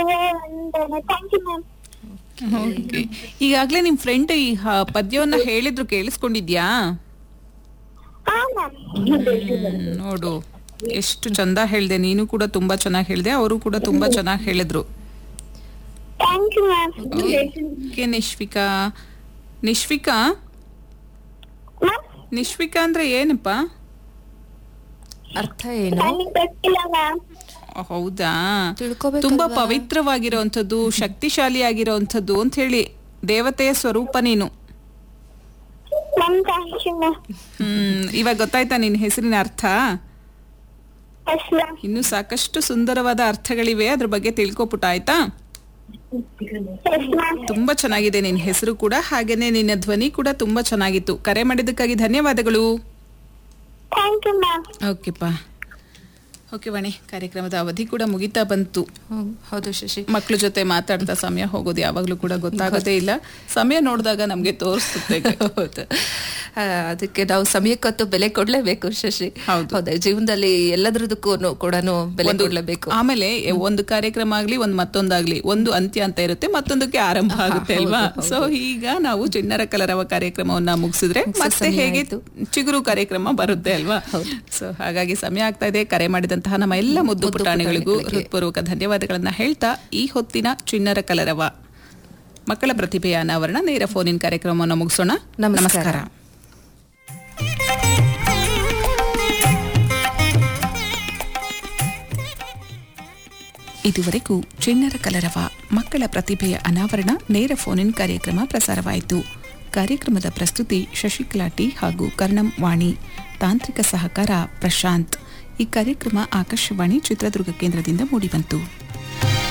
ವಂದನೆ thank you ma'am okay ಈಗಾಗಲೇ ನಿಮ್ಮ ಫ್ರೆಂಡ್ ಈ ಹ- ಪದ್ಯವನ್ನ ಹೇಳಿದ್ರು ಕೇಳಿಸ್ಕೊಂಡಿದ್ಯಾ ಹಾ ಮ್ಯಾಮ್ ಹ್ಮ್, ನೋಡು ಎಷ್ಟು ಚಂದ ಹೇಳ್ದೆ ನೀನು ಕೂಡ ತುಂಬಾ ಚೆನ್ನಾಗಿ ಹೇಳ್ದೆ ಅವರು ಕೂಡ ತುಂಬಾ ಚೆನ್ನಾಗಿ ಹೇಳಿದ್ರು thank you ma'am okay Nishvika Nishvika ma'am Nishvika ಅಂದ್ರೆ ಏನಪ್ಪ ಅರ್ಥ ಏನು ನನಗೆ ಗೊತ್ತಿಲ್ಲ ಮ್ಯಾಮ್ ಹೌದಾ ತಿಳ್ಕೊಬೇಕಲ್ವಾ? ತುಂಬಾ ಪವಿತ್ರವಾಗಿರೋಂಥದ್ದು ಶಕ್ತಿಶಾಲಿಯಾಗಿರೋಂಥದ್ದು ಅಂತ ಹೇಳಿ ದೇವತೆಯ ಸ್ವರೂಪ ನೀನು ಮ್ಯಾಮ್ ಥ್ಯಾಂಕ್ ಯು ಮ್ಯಾಮ್ ಹ್ಮ್ ಇವಾಗ ಗೊತ್ತಾಯ್ತಾ ನಿನ್ನ ಹೆಸರಿನ ಅರ್ಥ ಎಸ್ ಮ್ಯಾಮ್ ಇನ್ನು ಸಾಕಷ್ಟು ಸುಂದರವಾದ ಅರ್ಥಗಳಿವೆ ಅದ್ರ ಬಗ್ಗೆ ತಿಳ್ಕೊಪುಟ ಆಯ್ತಾ ಎಸ್ ಮ್ಯಾಮ್ ತುಂಬಾ ಚೆನ್ನಾಗಿದೆ ನಿನ್ನ ಹೆಸರು ಕೂಡ ಹಾಗೇನೆ ನಿನ್ನ ಧ್ವನಿ ಕೂಡ ತುಂಬಾ ಚೆನ್ನಾಗಿತ್ತು ಕರೆ ಮಾಡಿದ್ದಕ್ಕಾಗಿ ಧನ್ಯವಾದಗಳು ಥ್ಯಾಂಕ್ ಯು ಮ್ಯಾಮ್ ಓಕೆಪ್ಪ ಓಕೆ ವಾಣಿ ಕಾರ್ಯಕ್ರಮದ ಅವಧಿ ಕೂಡ ಮುಗಿತಾ ಬಂತು ಹ್ಮ್, ಹೌದು ಶಶಿ ಮಕ್ಳ ಜೊತೆ ಮಾತಾಡ್ತಾ ಸಮಯ ಹೋಗೋದು ಯಾವಾಗ್ಲೂ ಕೂಡ ಗೊತ್ತಾಗೋದೇ ಇಲ್ಲ ಸಮಯ ನೋಡಿದಾಗ ನಮ್ಗೆ ತೋರಿಸುತ್ತೆ ಹೌದು ಆ, ಅದಕ್ಕೆ ನಾವು ಸಮಯಕ್ಕಂತೂ ಬೆಲೆ ಕೊಡ್ಲೇಬೇಕು ಶಶಿ ಹೌದು. ಹೌದಾ ಜೀವನದಲ್ಲಿ ಎಲ್ಲದ್ರದಕ್ಕೂ ಕೂಡ ಬೆಲೆ ಒಂದು- ಕೊಡ್ಲೇಬೇಕು ಆಮೇಲೆ ಒಂದು ಕಾರ್ಯಕ್ರಮ ಆಗ್ಲಿ ಒಂದ್ ಮತ್ತೊಂದಾಗ್ಲಿ ಒಂದು ಅಂತ್ಯ ಅಂತ ಇರುತ್ತೆ ಮತ್ತೊಂದಕ್ಕೆ ಆರಂಭ ಆಗುತ್ತೆ ಅಲ್ವಾ ಸೊ ಈಗ ನಾವು ಚಿಣ್ಣರ ಕಲರವ ಕಾರ್ಯಕ್ರಮವನ್ನ ಮುಗಿಸಿದ್ರೆ ಮತ್ತೆ ಸಮಯ ಹೇಗೆ ಆಯ್ತು. ಚಿಗುರು ಕಾರ್ಯಕ್ರಮ ಬರುತ್ತೆ ಅಲ್ವಾ ಸೊ ಹಾಗಾಗಿ ಸಮಯ ಆಗ್ತಾ ಇದೆ ಕರೆ ಮಾಡಿದಂತಹ ನಮ್ಮ ಎಲ್ಲ ಮುದ್ದು ಮುದ್ದು ಪುಟಾಣಿಗಳಿಗೂ ಪುಟಾಣಿಗಳಿಗೆ. ಹೃತ್ಪೂರ್ವಕ ಧನ್ಯವಾದಗಳನ್ನ ಹೇಳ್ತಾ ಈ ಹೊತ್ತಿನ ಚಿಣ್ಣರ ಕಲರವ ಮಕ್ಕಳ ಪ್ರತಿಭೆಯ ಅನಾವರಣ ನೇರ ಫೋನ್ ಇನ್ ಕಾರ್ಯಕ್ರಮವನ್ನು ಮುಗಿಸೋಣ ನಮಸ್ಕಾರ. ನಮಸ್ಕಾರ ಇದುವರೆಗೂ ಚಿಣ್ಣರ ಕಲರವ ಮಕ್ಕಳ ಪ್ರತಿಭೆಯ ಅನಾವರಣ ನೇರ ಫೋನ್ ಇನ್ ಕಾರ್ಯಕ್ರಮ ಪ್ರಸಾರವಾಯಿತು ಕಾರ್ಯಕ್ರಮದ ಪ್ರಸ್ತುತಿ ಶಶಿಕಲಾಟಿ ಹಾಗೂ ಕರ್ಣಂ ವಾಣಿ ತಾಂತ್ರಿಕ ಸಹಕಾರ ಪ್ರಶಾಂತ್ ಈ ಕಾರ್ಯಕ್ರಮ ಆಕಾಶವಾಣಿ ಚಿತ್ರದುರ್ಗ ಕೇಂದ್ರದಿಂದ ಮೂಡಿಬಂತು